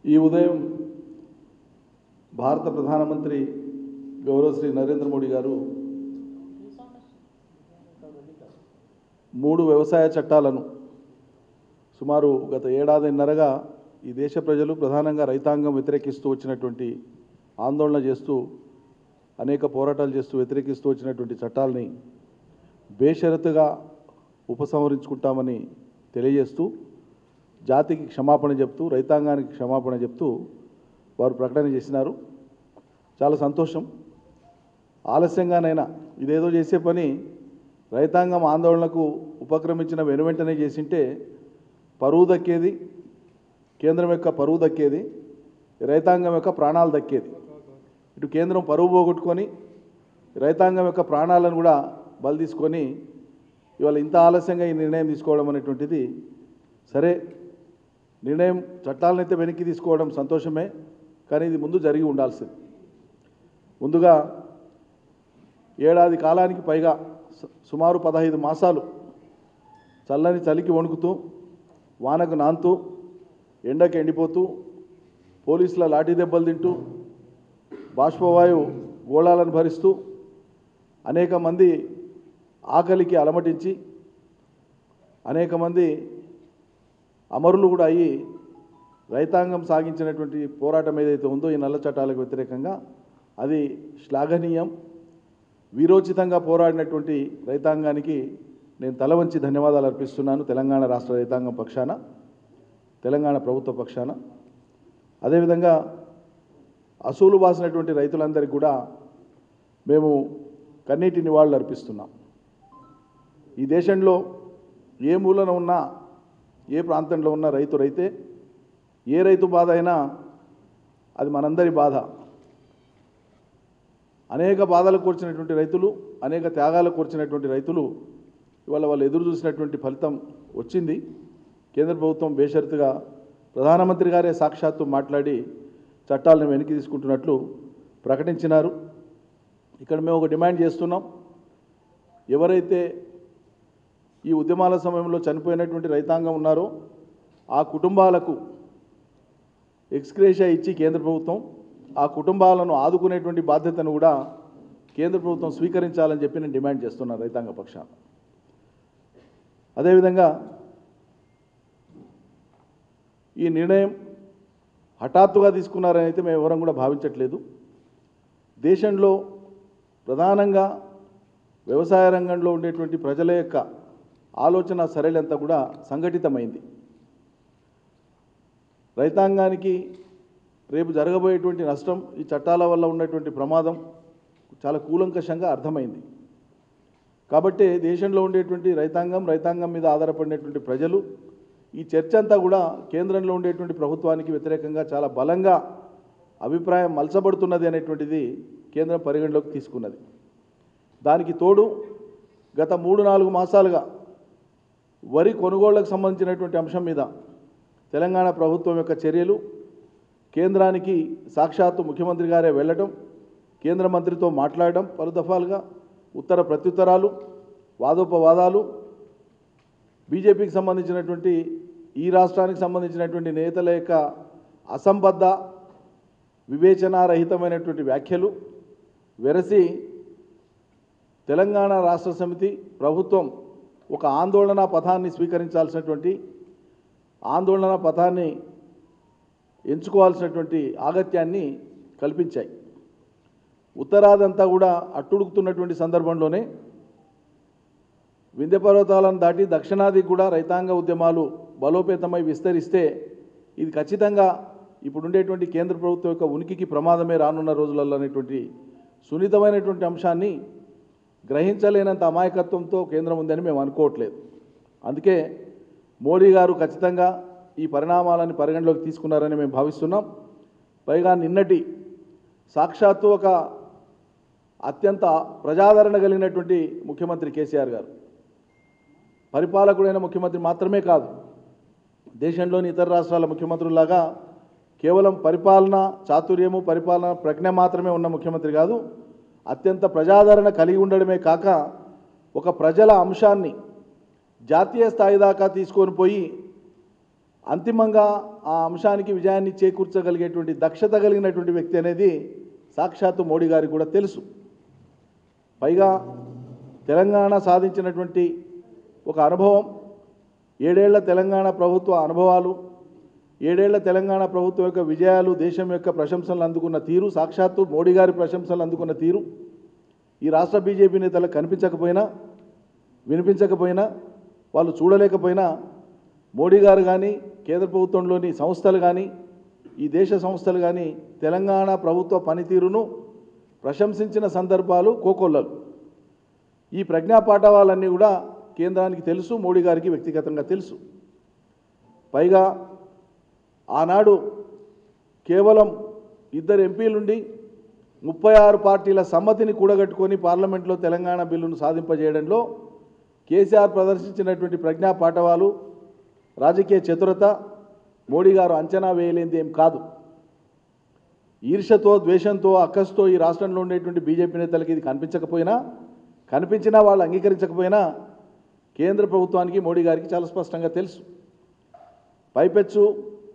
ఈ ఉదయం భారత ప్రధానమంత్రి గౌరవ శ్రీ నరేంద్ర మోడీ గారు మూడు వ్యవసాయ చట్టాలను సుమారు గత ఏడాదిన్నరగా ఈ దేశ ప్రజలు ప్రధానంగా రైతాంగం వ్యతిరేకిస్తూ వచ్చినటువంటి ఆందోళన చేస్తూ అనేక పోరాటాలు చేస్తూ వ్యతిరేకిస్తూ వచ్చినటువంటి చట్టాలని బేషరతుగా ఉపసంహరించుకుంటామని తెలియజేస్తూ జాతికి క్షమాపణ చెప్తూ రైతాంగానికి క్షమాపణ చెప్తూ వారు ప్రకటన చేసినారు చాలా సంతోషం ఆలస్యంగానైనా ఇదేదో చేసే పని రైతాంగం ఆందోళనకు ఉపక్రమించిన వెనువెంటనే చేసింటే పరువు దక్కేది కేంద్రం యొక్క పరువు దక్కేది రైతాంగం యొక్క ప్రాణాలు దక్కేది ఇటు కేంద్రం పరువు పోగొట్టుకొని రైతాంగం యొక్క ప్రాణాలను కూడా బలి తీసుకొని ఇవాళ ఇంత ఆలస్యంగా ఈ నిర్ణయం తీసుకోవడం అనేటువంటిది సరే నిర్ణయం చట్టాలనైతే వెనక్కి తీసుకోవడం సంతోషమే కానీ ఇది ముందు జరిగి ఉండాల్సింది ముందుగా ఏడాది కాలానికి పైగా సు- సుమారు పదహైదు మాసాలు చల్లని చలికి వణుకుతూ వానకు నాంతూ ఎండకు ఎండిపోతూ పోలీసుల లాఠీ దెబ్బలు తింటూ బాష్పవాయు గోళాలను భరిస్తూ అనేక మంది ఆకలికి అలమటించి అనేక మంది అమరులు కూడా అయ్యి రైతాంగం సాగించినటువంటి పోరాటం ఏదైతే ఉందో ఈ నల్ల చట్టాలకు వ్యతిరేకంగా అది శ్లాఘనీయం వీరోచితంగా పోరాడినటువంటి రైతాంగానికి నేను తల వంచి ధన్యవాదాలు అర్పిస్తున్నాను తెలంగాణ రాష్ట్ర రైతాంగం పక్షాన తెలంగాణ ప్రభుత్వ పక్షాన అదేవిధంగా అసూలు బాసినటువంటి రైతులందరికీ కూడా మేము కన్నీటి నివాళులు అర్పిస్తున్నాం ఈ దేశంలో ఏ మూలన ఉన్నా ఏ ప్రాంతంలో ఉన్న రైతు రైతే ఏ రైతు బాధ అయినా అది మనందరి బాధ అనేక బాధలకు కూర్చున్నటువంటి రైతులు అనేక త్యాగాలకు కూర్చున్నటువంటి రైతులు ఇవాళ వాళ్ళు ఎదురు చూసినటువంటి ఫలితం వచ్చింది కేంద్ర ప్రభుత్వం బేషరతుగా ప్రధానమంత్రి గారే సాక్షాత్తు మాట్లాడి చట్టాలను వెనక్కి తీసుకుంటున్నట్లు ప్రకటించినారు ఇక్కడ మేము ఒక డిమాండ్ చేస్తున్నాం ఎవరైతే ఈ ఉద్యమాల సమయంలో చనిపోయినటువంటి రైతాంగం ఉన్నారో ఆ కుటుంబాలకు ఎక్స్గ్రేషియా ఇచ్చి కేంద్ర ప్రభుత్వం ఆ కుటుంబాలను ఆదుకునేటువంటి బాధ్యతను కూడా కేంద్ర ప్రభుత్వం స్వీకరించాలని చెప్పి నేను డిమాండ్ చేస్తున్నాను రైతాంగ పక్షాన అదేవిధంగా ఈ నిర్ణయం హఠాత్తుగా తీసుకున్నారని అయితే మేము ఎవరం కూడా భావించట్లేదు దేశంలో ప్రధానంగా వ్యవసాయ రంగంలో ఉండేటువంటి ప్రజల యొక్క ఆలోచన సరళంతా కూడా సంఘటితమైంది రైతాంగానికి రేపు జరగబోయేటువంటి నష్టం ఈ చట్టాల వల్ల ఉన్నటువంటి ప్రమాదం చాలా కూలంకషంగా అర్థమైంది కాబట్టి దేశంలో ఉండేటువంటి రైతాంగం రైతాంగం మీద ఆధారపడినటువంటి ప్రజలు ఈ చర్చ అంతా కూడా కేంద్రంలో ఉండేటువంటి ప్రభుత్వానికి వ్యతిరేకంగా చాలా బలంగా అభిప్రాయం మలచబడుతున్నది అనేటువంటిది కేంద్రం పరిగణలోకి తీసుకున్నది దానికి తోడు గత మూడు నాలుగు మాసాలుగా వరి కొనుగోళ్లకు సంబంధించినటువంటి అంశం మీద తెలంగాణ ప్రభుత్వం యొక్క చర్యలు కేంద్రానికి సాక్షాత్తు ముఖ్యమంత్రి గారే వెళ్ళటం కేంద్ర మంత్రితో మాట్లాడడం పలు దఫాలుగా ఉత్తర ప్రత్యుత్తరాలు వాదోపవాదాలు బీజేపీకి సంబంధించినటువంటి ఈ రాష్ట్రానికి సంబంధించినటువంటి నేతల యొక్క అసంబద్ధ వివేచనారహితమైనటువంటి వ్యాఖ్యలు వెరసి తెలంగాణ రాష్ట్ర సమితి ప్రభుత్వం ఒక ఆందోళన పథాన్ని స్వీకరించాల్సినటువంటి ఆందోళన పథాన్ని ఎంచుకోవాల్సినటువంటి ఆగత్యాన్ని కల్పించాయి ఉత్తరాదంతా కూడా అట్టుడుకుతున్నటువంటి సందర్భంలోనే వింధ్య పర్వతాలను దాటి దక్షిణాది కూడా రైతాంగ ఉద్యమాలు బలోపేతమై విస్తరిస్తే ఇది ఖచ్చితంగా ఇప్పుడు ఉండేటువంటి కేంద్ర ప్రభుత్వం యొక్క ఉనికికి ప్రమాదమే రానున్న రోజులలో అనేటువంటి సున్నితమైనటువంటి అంశాన్ని గ్రహించలేనంత అమాయకత్వంతో కేంద్రం ఉందని మేము అనుకోవట్లేదు అందుకే మోడీ గారు ఖచ్చితంగా ఈ పరిణామాలని పరిగణలోకి తీసుకున్నారని మేము భావిస్తున్నాం పైగా నిన్నటి సాక్షాత్తు ఒక అత్యంత ప్రజాదరణ కలిగినటువంటి ముఖ్యమంత్రి కేసీఆర్ గారు పరిపాలకుడైన ముఖ్యమంత్రి మాత్రమే కాదు దేశంలోని ఇతర రాష్ట్రాల ముఖ్యమంత్రుల్లాగా కేవలం పరిపాలన చాతుర్యము పరిపాలన ప్రజ్ఞ మాత్రమే ఉన్న ముఖ్యమంత్రి కాదు అత్యంత ప్రజాదరణ కలిగి ఉండడమే కాక ఒక ప్రజల అంశాన్ని జాతీయ స్థాయి దాకా తీసుకొని పోయి అంతిమంగా ఆ అంశానికి విజయాన్ని చేకూర్చగలిగేటువంటి దక్షత కలిగినటువంటి వ్యక్తి అనేది సాక్షాత్తు మోడీ గారికి కూడా తెలుసు పైగా తెలంగాణ సాధించినటువంటి ఒక అనుభవం ఏడేళ్ల తెలంగాణ ప్రభుత్వ అనుభవాలు ఏడేళ్ల తెలంగాణ ప్రభుత్వం యొక్క విజయాలు దేశం యొక్క ప్రశంసలు అందుకున్న తీరు సాక్షాత్తు మోడీ గారి ప్రశంసలు అందుకున్న తీరు ఈ రాష్ట్ర బీజేపీ నేతలకు కనిపించకపోయినా వినిపించకపోయినా వాళ్ళు చూడలేకపోయినా మోడీ గారు కానీ కేంద్ర ప్రభుత్వంలోని సంస్థలు కానీ ఈ దేశ సంస్థలు కానీ తెలంగాణ ప్రభుత్వ పనితీరును ప్రశంసించిన సందర్భాలు కోకొల్లలు ఈ ప్రజ్ఞా పాఠవాలన్నీ కూడా కేంద్రానికి తెలుసు మోడీ గారికి వ్యక్తిగతంగా తెలుసు పైగా ఆనాడు కేవలం ఇద్దరు ఎంపీలుండి ముప్పై ఆరు పార్టీల సమ్మతిని కూడగట్టుకొని పార్లమెంట్లో తెలంగాణ బిల్లును సాధింపజేయడంలో కేసీఆర్ ప్రదర్శించినటువంటి ప్రజ్ఞా పాఠవాలు రాజకీయ చతురత మోడీ గారు అంచనా వేయలేనిది ఏం కాదు ఈర్షతో ద్వేషంతో అక్కస్తో ఈ రాష్ట్రంలో ఉండేటువంటి బీజేపీ నేతలకి ఇది కనిపించకపోయినా కనిపించినా వాళ్ళు అంగీకరించకపోయినా కేంద్ర ప్రభుత్వానికి మోడీ గారికి చాలా స్పష్టంగా తెలుసు పైపెచ్చు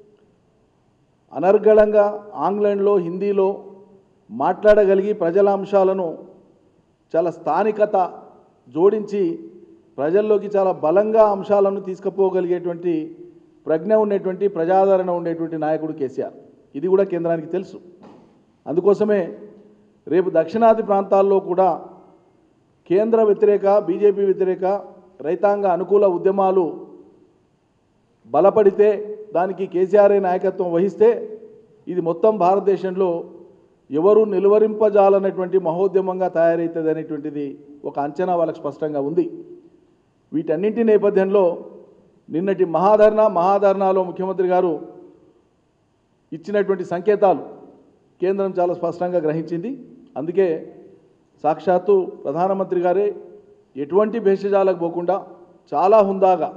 అనర్గళంగా ఆంగ్లంలో హిందీలో మాట్లాడగలిగి ప్రజల అంశాలను చాలా స్థానికత జోడించి ప్రజల్లోకి చాలా బలంగా అంశాలను తీసుకుపోగలిగేటువంటి ప్రజ్ఞ ఉండేటువంటి ప్రజాదరణ ఉండేటువంటి నాయకుడు కేసీఆర్ ఇది కూడా కేంద్రానికి తెలుసు అందుకోసమే రేపు దక్షిణాది ప్రాంతాల్లో కూడా కేంద్ర వ్యతిరేక బీజేపీ వ్యతిరేక రైతాంగ అనుకూల ఉద్యమాలు బలపడితే దానికి కేసీఆర్ నాయకత్వం వహిస్తే ఇది మొత్తం భారతదేశంలో ఎవరు నిలువరింపజాలన్నటువంటి మహోద్యమంగా తయారవుతుంది అనేటువంటిది ఒక అంచనా వాళ్ళకి స్పష్టంగా ఉంది వీటన్నింటి నేపథ్యంలో నిన్నటి మహాధర్ణ మహాధర్నాలో ముఖ్యమంత్రి గారు ఇచ్చినటువంటి సంకేతాలు కేంద్రం చాలా స్పష్టంగా గ్రహించింది అందుకే సాక్షాత్తు ప్రధానమంత్రి గారే ఎటువంటి భేషజాలకు పోకుండా చాలా హుందాగా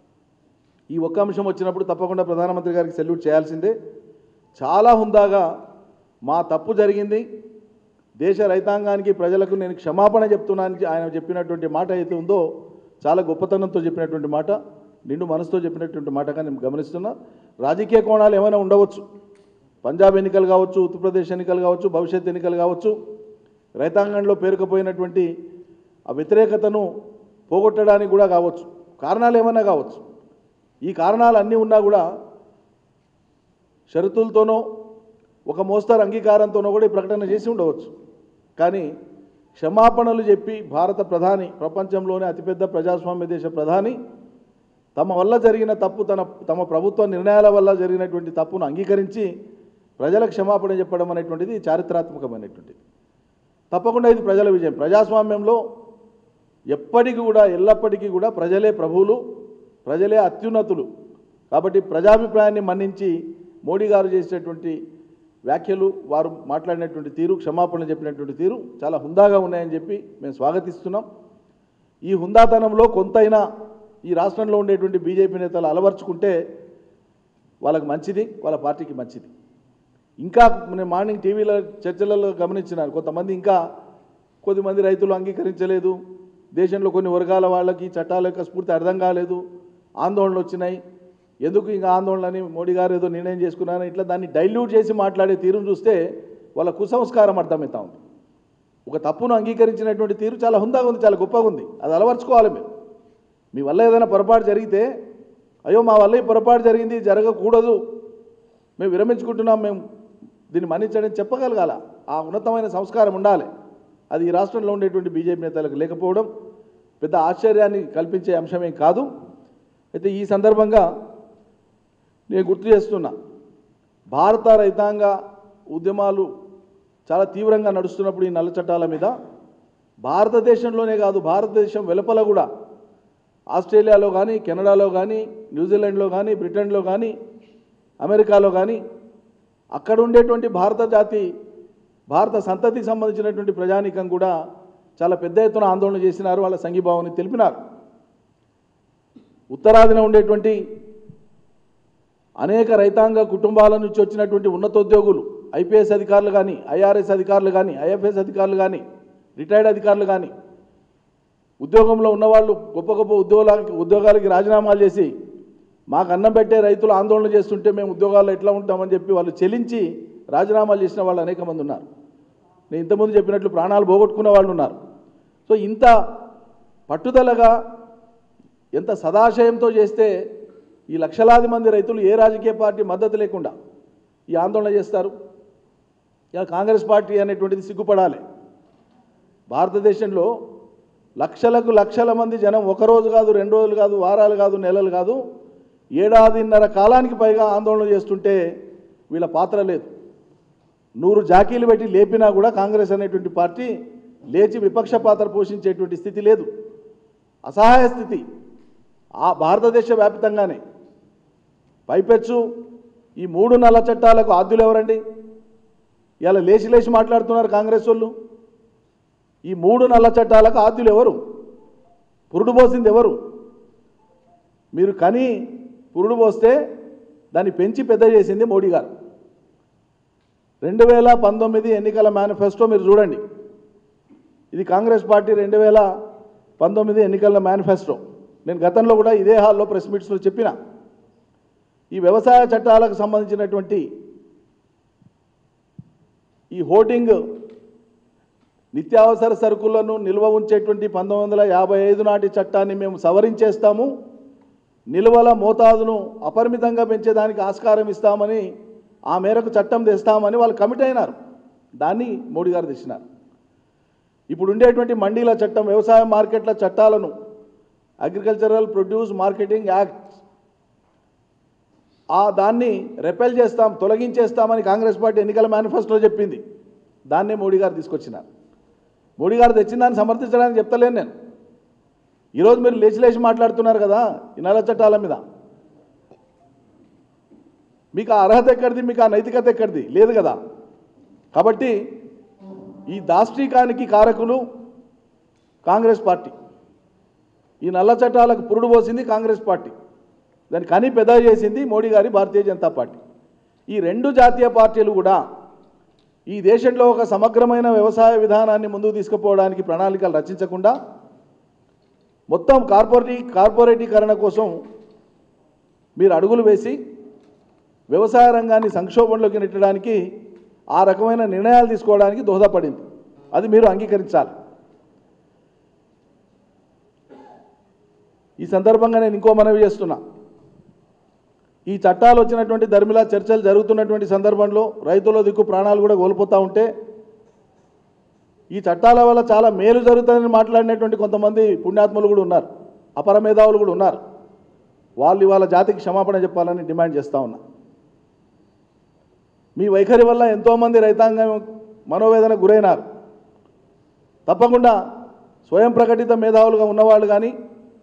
ఈ ఒక్క అంశం వచ్చినప్పుడు తప్పకుండా ప్రధానమంత్రి గారికి సెల్యూట్ చేయాల్సిందే చాలా హుందాగా మా తప్పు జరిగింది దేశ రైతాంగానికి ప్రజలకు నేను క్షమాపణ చెప్తున్నాను ఆయన చెప్పినటువంటి మాట అయితే ఉందో చాలా గొప్పతనంతో చెప్పినటువంటి మాట నిండు మనసుతో చెప్పినటువంటి మాటగా నేను గమనిస్తున్నా రాజకీయ కోణాలు ఏమైనా ఉండవచ్చు పంజాబ్ ఎన్నికలు కావచ్చు ఉత్తరప్రదేశ్ ఎన్నికలు కావచ్చు భవిష్యత్ ఎన్నికలు కావచ్చు రైతాంగంలో పేరుకుపోయినటువంటి ఆ వ్యతిరేకతను పోగొట్టడానికి కూడా కావచ్చు కారణాలు ఏమైనా కావచ్చు ఈ కారణాలు అన్నీ ఉన్నా కూడా షరతులతోనో ఒక మోస్తరు అంగీకారంతోనో కూడా ఈ ప్రకటన చేసి ఉండవచ్చు కానీ క్షమాపణలు చెప్పి భారత ప్రధాని ప్రపంచంలోనే అతిపెద్ద ప్రజాస్వామ్య దేశ ప్రధాని తమ వల్ల జరిగిన తప్పు తన తమ ప్రభుత్వ నిర్ణయాల వల్ల జరిగినటువంటి తప్పును అంగీకరించి ప్రజలకు క్షమాపణ చెప్పడం అనేటువంటిది చారిత్రాత్మకమైనటువంటిది తప్పకుండా ఇది ప్రజల విజయం ప్రజాస్వామ్యంలో ఎప్పటికీ కూడా ఎల్లప్పటికీ కూడా ప్రజలే ప్రభువులు ప్రజలే అత్యున్నతులు కాబట్టి ప్రజాభిప్రాయాన్ని మన్నించి మోడీ గారు చేసినటువంటి వ్యాఖ్యలు వారు మాట్లాడినటువంటి తీరు క్షమాపణలు చెప్పినటువంటి తీరు చాలా హుందాగా ఉన్నాయని చెప్పి మేము స్వాగతిస్తున్నాం ఈ హుందాతనంలో కొంతైనా ఈ రాష్ట్రంలో ఉండేటువంటి బీజేపీ నేతలు అలవర్చుకుంటే వాళ్ళకి మంచిది వాళ్ళ పార్టీకి మంచిది ఇంకా నేను మార్నింగ్ టీవీలో చర్చలలో గమనించినాను కొంతమంది ఇంకా కొద్దిమంది రైతులు అంగీకరించలేదు దేశంలో కొన్ని వర్గాల వాళ్ళకి ఈ చట్టాల యొక్క స్ఫూర్తి అర్థం కాలేదు ఆందోళనలు వచ్చినాయి ఎందుకు ఇంకా ఆందోళనని మోడీ గారు ఏదో నిర్ణయం చేసుకున్నారని ఇట్లా దాన్ని డైల్యూట్ చేసి మాట్లాడే తీరును చూస్తే వాళ్ళ కుసంస్కారం అర్థమవుతా ఉంది ఒక తప్పును అంగీకరించినటువంటి తీరు చాలా హుందాగా ఉంది చాలా గొప్పగా ఉంది అది అలవర్చుకోవాలి మీరు మీ వల్ల ఏదైనా పొరపాటు జరిగితే అయ్యో మా వల్ల ఈ పొరపాటు జరిగింది జరగకూడదు మేము విరమించుకుంటున్నాం మేము దీన్ని మన్నించడం చెప్పగలగాల ఆ ఉన్నతమైన సంస్కారం ఉండాలి అది ఈ రాష్ట్రంలో ఉండేటువంటి బీజేపీ నేతలకు లేకపోవడం పెద్ద ఆశ్చర్యాన్ని కల్పించే అంశమేం కాదు అయితే ఈ సందర్భంగా నేను గుర్తు చేస్తున్నా భారత రైతాంగ ఉద్యమాలు చాలా తీవ్రంగా నడుస్తున్నప్పుడు ఈ నల్ల చట్టాల మీద భారతదేశంలోనే కాదు భారతదేశం వెలుపల కూడా ఆస్ట్రేలియాలో కానీ కెనడాలో కానీ న్యూజిలాండ్లో కానీ బ్రిటన్లో కానీ అమెరికాలో కానీ అక్కడ ఉండేటువంటి భారత జాతి భారత సంతతికి సంబంధించినటువంటి ప్రజానీకం కూడా చాలా పెద్ద ఎత్తున ఆందోళన చేసినారు వాళ్ళ సంఘీభావాన్ని తెలిపినారు ఉత్తరాదిన ఉండేటువంటి అనేక రైతాంగ కుటుంబాల నుంచి వచ్చినటువంటి ఉన్నతోద్యోగులు ఐపీఎస్ అధికారులు కానీ ఐఆర్ఎస్ అధికారులు కానీ ఐఎఫ్ఎస్ అధికారులు కానీ రిటైర్డ్ అధికారులు కానీ ఉద్యోగంలో ఉన్నవాళ్ళు గొప్ప గొప్ప ఉద్యోగాలకి ఉద్యోగాలకి రాజీనామాలు చేసి మాకు అన్నం పెట్టే రైతులు ఆందోళన చేస్తుంటే మేము ఉద్యోగాల్లో ఎట్లా ఉంటామని చెప్పి వాళ్ళు చెలించి రాజీనామాలు చేసిన వాళ్ళు అనేక మంది ఉన్నారు నేను ఇంతకుముందు చెప్పినట్లు ప్రాణాలు పోగొట్టుకున్న వాళ్ళు ఉన్నారు సో ఇంత పట్టుదలగా ఎంత సదాశయంతో చేస్తే ఈ లక్షలాది మంది రైతులు ఏ రాజకీయ పార్టీ మద్దతు లేకుండా ఈ ఆందోళన చేస్తారు ఇలా కాంగ్రెస్ పార్టీ అనేటువంటిది సిగ్గుపడాలి భారతదేశంలో లక్షలకు లక్షల మంది జనం ఒక రోజు కాదు రెండు రోజులు కాదు వారాలు కాదు నెలలు కాదు ఏడాదిన్నర కాలానికి పైగా ఆందోళన చేస్తుంటే వీళ్ళ పాత్ర లేదు నూరు జాకీలు పెట్టి లేపినా కూడా కాంగ్రెస్ అనేటువంటి పార్టీ లేచి విపక్ష పాత్ర పోషించేటువంటి స్థితి లేదు అసహాయ స్థితి ఆ భారతదేశ వ్యాప్తంగానే పైపెచ్చు ఈ మూడు నల్ల చట్టాలకు ఆద్యులు ఎవరండి ఇలా లేచి లేచి మాట్లాడుతున్నారు కాంగ్రెస్ వాళ్ళు ఈ మూడు నల్ల చట్టాలకు ఆద్యులు ఎవరు పురుడు పోసింది ఎవరు మీరు కని పురుడు పోస్తే దాన్ని పెంచి పెద్ద చేసింది మోడీ గారు రెండు వేల పంతొమ్మిది ఎన్నికల మేనిఫెస్టో మీరు చూడండి ఇది కాంగ్రెస్ పార్టీ రెండు వేల పంతొమ్మిది ఎన్నికల మేనిఫెస్టో నేను గతంలో కూడా ఇదే హాల్లో ప్రెస్ మీట్స్లో చెప్పిన ఈ వ్యవసాయ చట్టాలకు సంబంధించినటువంటి ఈ హోర్డింగ్ నిత్యావసర సరుకులను నిల్వ ఉంచేటువంటి పంతొమ్మిది వందల యాభై ఐదు నాటి చట్టాన్ని మేము సవరించేస్తాము నిల్వల మోతాదును అపరిమితంగా పెంచేదానికి ఆస్కారం ఇస్తామని ఆ మేరకు చట్టం తెస్తామని వాళ్ళు కమిట్ అయినారు దాన్ని మోడీ గారు తెచ్చినారు ఇప్పుడు ఉండేటువంటి మండీల చట్టం వ్యవసాయ మార్కెట్ల చట్టాలను అగ్రికల్చరల్ ప్రొడ్యూస్ మార్కెటింగ్ యాక్ట్ ఆ దాన్ని రెపెల్ చేస్తాం తొలగించేస్తామని కాంగ్రెస్ పార్టీ ఎన్నికల మేనిఫెస్టోలో చెప్పింది దాన్నే మోడీ గారు తీసుకొచ్చినారు మోడీ గారు తెచ్చిన దాన్ని సమర్థించడానికి చెప్తలేను నేను ఈరోజు మీరు లేచి లేచి మాట్లాడుతున్నారు కదా ఈ నల్ల చట్టాల మీద మీకు ఆ అర్హత ఎక్కడిది మీకు ఆ నైతికత ఎక్కడిది లేదు కదా కాబట్టి ఈ దాష్టీకానికి కారకులు కాంగ్రెస్ పార్టీ ఈ నల్ల చట్టాలకు పురుడు పోసింది కాంగ్రెస్ పార్టీ దాన్ని కని పెద్ద చేసింది మోడీ గారి భారతీయ జనతా పార్టీ ఈ రెండు జాతీయ పార్టీలు కూడా ఈ దేశంలో ఒక సమగ్రమైన వ్యవసాయ విధానాన్ని ముందుకు తీసుకుపోవడానికి ప్రణాళికలు రచించకుండా మొత్తం కార్పొరేటీ కార్పొరేటీకరణ కోసం మీరు అడుగులు వేసి వ్యవసాయ రంగాన్ని సంక్షోభంలోకి నెట్టడానికి ఆ రకమైన నిర్ణయాలు తీసుకోవడానికి దోహదపడింది అది మీరు అంగీకరించాలి ఈ సందర్భంగా నేను ఇంకో మనవి చేస్తున్నా ఈ చట్టాలు వచ్చినటువంటి ధర్మిలా చర్చలు జరుగుతున్నటువంటి సందర్భంలో రైతుల దిక్కు ప్రాణాలు కూడా కోల్పోతూ ఉంటే ఈ చట్టాల వల్ల చాలా మేలు జరుగుతుందని మాట్లాడినటువంటి కొంతమంది పుణ్యాత్ములు కూడా ఉన్నారు అపర మేధావులు కూడా ఉన్నారు వాళ్ళు ఇవాళ జాతికి క్షమాపణ చెప్పాలని డిమాండ్ చేస్తూ ఉన్నా మీ వైఖరి వల్ల ఎంతోమంది రైతాంగం మనోవేదన గురైనారు తప్పకుండా స్వయం ప్రకటిత మేధావులుగా ఉన్నవాళ్ళు కానీ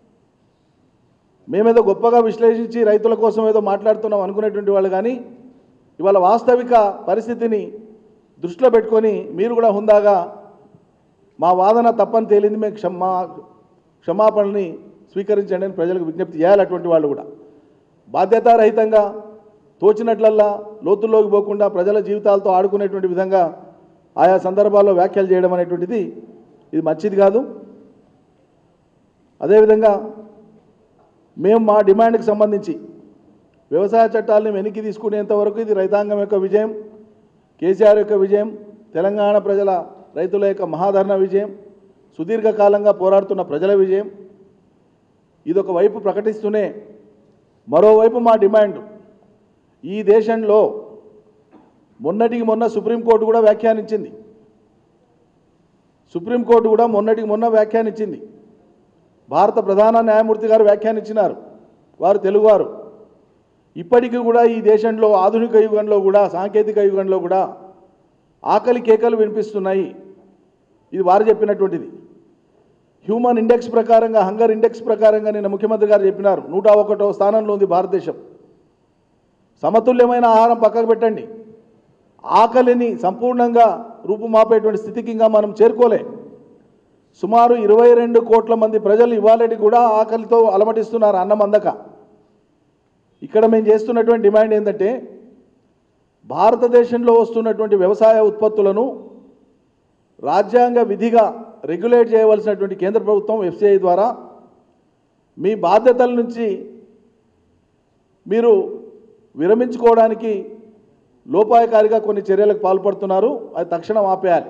మేమేదో గొప్పగా విశ్లేషించి రైతుల కోసం ఏదో మాట్లాడుతున్నాం అనుకునేటువంటి వాళ్ళు కానీ ఇవాళ వాస్తవిక పరిస్థితిని దృష్టిలో పెట్టుకొని మీరు కూడా హుందాగా మా వాదన తప్పని తేలింది మేము క్షమా క్షమాపణని స్వీకరించండి అని ప్రజలకు విజ్ఞప్తి చేయాలి అటువంటి వాళ్ళు కూడా బాధ్యతారహితంగా తోచినట్లల్లా లోతుల్లోకి పోకుండా ప్రజల జీవితాలతో ఆడుకునేటువంటి విధంగా ఆయా సందర్భాల్లో వ్యాఖ్యలు చేయడం అనేటువంటిది ఇది మంచిది కాదు అదేవిధంగా మేము మా డిమాండ్కి సంబంధించి వ్యవసాయ చట్టాలను వెనక్కి తీసుకునేంత వరకు ఇది రైతాంగం యొక్క విజయం కేసీఆర్ యొక్క విజయం తెలంగాణ ప్రజల రైతుల యొక్క మహాధరణ విజయం సుదీర్ఘకాలంగా పోరాడుతున్న ప్రజల విజయం ఇది ఒక వైపు ప్రకటిస్తూనే మరోవైపు మా డిమాండ్ ఈ దేశంలో మొన్నటికి మొన్న సుప్రీంకోర్టు కూడా వ్యాఖ్యానించింది సుప్రీంకోర్టు కూడా మొన్నటికి మొన్న వ్యాఖ్యానించింది భారత ప్రధాన న్యాయమూర్తి గారు వ్యాఖ్యానించినారు వారు తెలుగువారు ఇప్పటికీ కూడా ఈ దేశంలో ఆధునిక యుగంలో కూడా సాంకేతిక యుగంలో కూడా ఆకలి కేకలు వినిపిస్తున్నాయి ఇది వారు చెప్పినటువంటిది హ్యూమన్ ఇండెక్స్ ప్రకారంగా హంగర్ ఇండెక్స్ ప్రకారంగా నిన్న ముఖ్యమంత్రి గారు చెప్పినారు నూట ఒకటో స్థానంలో ఉంది భారతదేశం సమతుల్యమైన ఆహారం పక్కకు పెట్టండి ఆకలిని సంపూర్ణంగా రూపుమాపేటువంటి స్థితికి ఇంకా మనం చేరుకోలే సుమారు ఇరవై రెండు కోట్ల మంది ప్రజలు ఇవాళటి కూడా ఆకలితో అలమటిస్తున్నారు అన్నం అందక ఇక్కడ మేము చేస్తున్నటువంటి డిమాండ్ ఏంటంటే భారతదేశంలో వస్తున్నటువంటి వ్యవసాయ ఉత్పత్తులను రాజ్యాంగ విధిగా రెగ్యులేట్ చేయవలసినటువంటి కేంద్ర ప్రభుత్వం ఎఫ్సిఐ ద్వారా మీ బాధ్యతల నుంచి మీరు విరమించుకోవడానికి లోపాయకారిగా కొన్ని చర్యలకు పాల్పడుతున్నారు అది తక్షణం ఆపేయాలి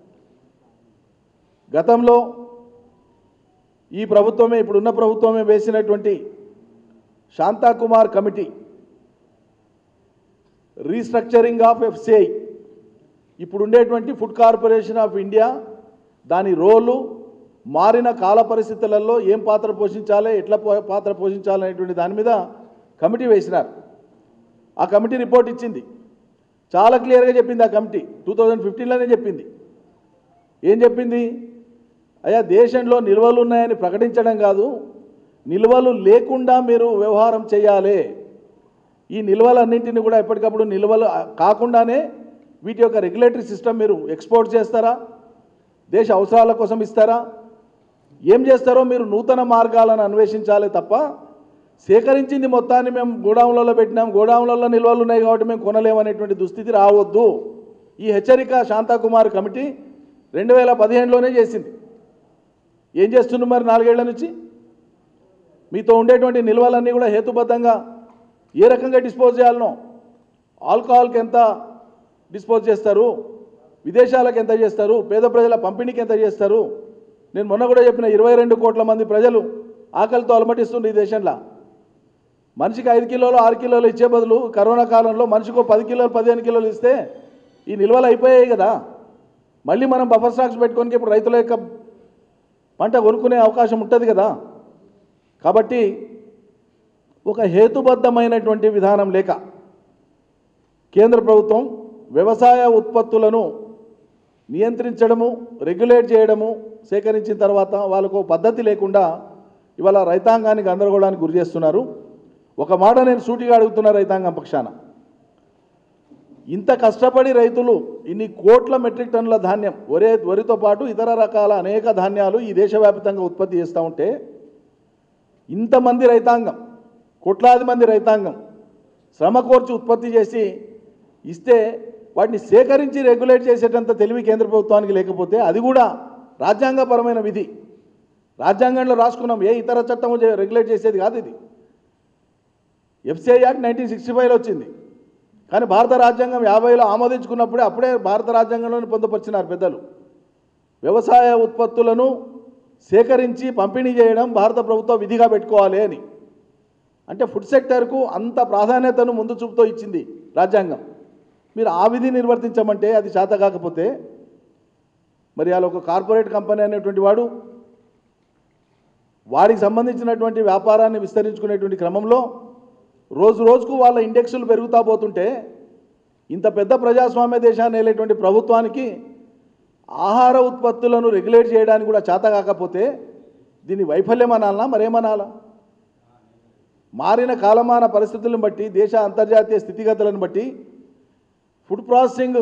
గతంలో ఈ ప్రభుత్వమే ఇప్పుడున్న ప్రభుత్వమే వేసినటువంటి Shantakumar committee restructuring of FCI ఇప్పుడు ఉండేటువంటి ఫుడ్ కార్పొరేషన్ ఆఫ్ ఇండియా దాని రోలు మారిన కాల పరిస్థితులలో ఏం పాత్ర పోషించాలి ఎట్లా పో- పాత్ర పోషించాలి అనేటువంటి దాని మీద కమిటీ వేసినారు ఆ కమిటీ రిపోర్ట్ ఇచ్చింది చాలా క్లియర్గా చెప్పింది ఆ కమిటీ టూ థౌజండ్ ఫిఫ్టీన్లోనే చెప్పింది ఏం చెప్పింది అయ్యా దేశంలో నిల్వలు ఉన్నాయని ప్రకటించడం కాదు నిల్వలు లేకుండా మీరు వ్యవహారం చేయాలి ఈ నిల్వలన్నింటినీ కూడా ఎప్పటికప్పుడు నిల్వలు ఆ, కాకుండానే వీటి యొక్క రెగ్యులేటరీ సిస్టమ్ మీరు ఎక్స్పోర్ట్ చేస్తారా దేశ అవసరాల కోసం ఇస్తారా ఏం చేస్తారో మీరు నూతన మార్గాలను అన్వేషించాలి తప్ప సేకరించింది మొత్తాన్ని మేము గోడౌన్లలో పెట్టినాం గోడౌన్లలో నిల్వలు ఉన్నాయి కాబట్టి మేము కొనలేమనేటువంటి దుస్థితి రావద్దు ఈ హెచ్చరిక శాంతాకుమార్ కమిటీ రెండు వేల పదిహేనులోనే చేసింది ఏం చేస్తున్నారు మరి నాలుగేళ్ల నుంచి మీతో ఉండేటువంటి నిల్వలన్నీ కూడా హేతుబద్ధంగా ఏ రకంగా డిస్పోజ్ చేయాలనో ఆల్కహాల్కి ఎంత డిస్పోజ్ చేస్తారు విదేశాలకు ఎంత చేస్తారు పేద ప్రజల పంపిణీకి ఎంత చేస్తారు నేను మొన్న కూడా చెప్పిన ఇరవై రెండు కోట్ల మంది ప్రజలు ఆకలితో అలమటిస్తుండే ఈ దేశంలో మనిషికి ఐదు కిలోలు ఆరు కిలోలు ఇచ్చే బదులు కరోనా కాలంలో మనిషికి పది కిలోలు పదిహేను కిలోలు ఇస్తే ఈ నిల్వలు అయిపోయాయి కదా మళ్ళీ మనం బఫర్ స్టాక్స్ పెట్టుకొని ఇప్పుడు రైతుల యొక్క పంట కొనుక్కునే అవకాశం ఉంటుంది కదా కాబట్టి ఒక హేతుబద్ధమైనటువంటి విధానం లేక కేంద్ర ప్రభుత్వం వ్యవసాయ ఉత్పత్తులను నియంత్రించడము రెగ్యులేట్ చేయడము సేకరించిన తర్వాత వాళ్ళకు ఒక పద్ధతి లేకుండా ఇవాళ రైతాంగాన్ని గందరగోళానికి గురి చేస్తున్నారు ఒక మాట నేను సూటిగా అడుగుతున్నా రైతాంగం పక్షాన ఇంత కష్టపడి రైతులు ఇన్ని కోట్ల మెట్రిక్ టన్నుల ధాన్యం వరే వరితో పాటు ఇతర రకాల అనేక ధాన్యాలు ఈ దేశవ్యాప్తంగా ఉత్పత్తి చేస్తూ ఉంటే ఇంతమంది రైతాంగం కోట్లాది మంది రైతాంగం శ్రమ కోర్చి ఉత్పత్తి చేసి ఇస్తే వాటిని సేకరించి రెగ్యులేట్ చేసేటంత తెలివి కేంద్ర ప్రభుత్వానికి లేకపోతే అది కూడా రాజ్యాంగపరమైన విధి రాజ్యాంగంలో రాసుకున్నాం ఏ ఇతర చట్టం రెగ్యులేట్ చేసేది కాదు ఇది ఎఫ్సిఐ యాక్ట్ నైన్టీన్ సిక్స్టీ ఫైవ్లో వచ్చింది కానీ భారత రాజ్యాంగం యాభైలో ఆమోదించుకున్నప్పుడే అప్పుడే భారత రాజ్యాంగంలోనే పొందుపరిచినారు పెద్దలు వ్యవసాయ ఉత్పత్తులను సేకరించి పంపిణీ చేయడం భారత ప్రభుత్వం విధిగా పెట్టుకోవాలి అని అంటే ఫుడ్ సెక్టర్కు అంత ప్రాధాన్యతను ముందు చూపుతో ఇచ్చింది రాజ్యాంగం మీరు ఆ విధి నిర్వర్తించమంటే అది చేత కాకపోతే మరి వాళ్ళ ఒక కార్పొరేట్ కంపెనీ అనేటువంటి వాడు వాడికి సంబంధించినటువంటి వ్యాపారాన్ని విస్తరించుకునేటువంటి క్రమంలో రోజు రోజుకు వాళ్ళ ఇండెక్సులు పెరుగుతా పోతుంటే ఇంత పెద్ద ప్రజాస్వామ్య దేశాన్ని వెళ్ళేటువంటి ప్రభుత్వానికి ఆహార ఉత్పత్తులను రెగ్యులేట్ చేయడానికి కూడా చేత కాకపోతే దీన్ని వైఫల్యం అనాలనా మరేమనాలా మారిన కాలమాన పరిస్థితులను బట్టి దేశ అంతర్జాతీయ స్థితిగతులను బట్టి ఫుడ్ ప్రాసెసింగ్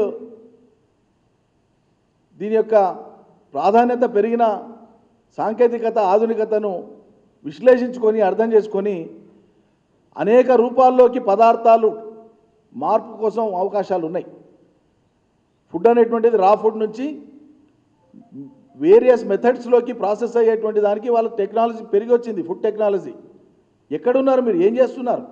దీని యొక్క ప్రాధాన్యత పెరిగిన సాంకేతికత ఆధునికతను విశ్లేషించుకొని అర్థం చేసుకొని అనేక రూపాల్లోకి పదార్థాలు మార్పు కోసం అవకాశాలు ఉన్నాయి ఫుడ్ అనేటువంటిది రా ఫుడ్ నుంచి వేరియస్ మెథడ్స్లోకి ప్రాసెస్ అయ్యేటువంటి దానికి వాళ్ళ టెక్నాలజీ పెరిగి వచ్చింది ఫుడ్ టెక్నాలజీ ఎక్కడున్నారు మీరు ఏం చేస్తున్నారు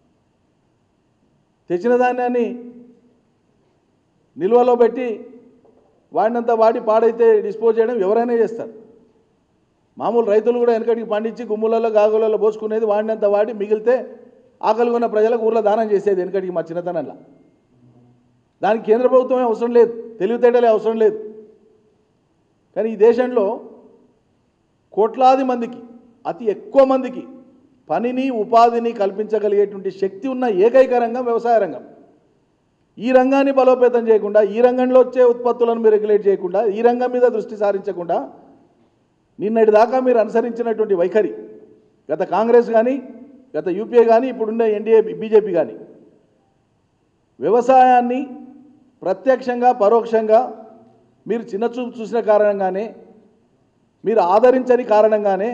తెచ్చిన ధాన్యాన్ని నిల్వలో పెట్టి వాడినంత వాడి పాడైతే డిస్పోజ్ చేయడం ఎవరైనా చేస్తారు మామూలు రైతులు కూడా వెనకటికి పండించి గుమ్ములలో గాగులలో పోసుకునేది వాడినంత వాడి మిగిలితే ఆకలి ఉన్న ప్రజలకు ఊర్లో దానం చేసేది వెనకటికి మా చిన్నతనంలో దానికి కేంద్ర ప్రభుత్వమే అవసరం లేదు తెలివితేటలే అవసరం లేదు కానీ ఈ దేశంలో కోట్లాది మందికి అతి ఎక్కువ మందికి పనిని ఉపాధిని కల్పించగలిగేటువంటి శక్తి ఉన్న ఏకైక రంగం వ్యవసాయ రంగం ఈ రంగాన్ని బలోపేతం చేయకుండా ఈ రంగంలో వచ్చే ఉత్పత్తులను మీరు రెగ్యులేట్ చేయకుండా ఈ రంగం మీద దృష్టి సారించకుండా నిన్నటి దాకా మీరు అనుసరించినటువంటి వైఖరి గత కాంగ్రెస్ కానీ గత యూపీఏ కానీ ఇప్పుడున్న ఎన్డీఏ బీజేపీ కానీ వ్యవసాయాన్ని ప్రత్యక్షంగా పరోక్షంగా మీరు చిన్నచూపు చూసిన కారణంగానే మీరు ఆదరించని కారణంగానే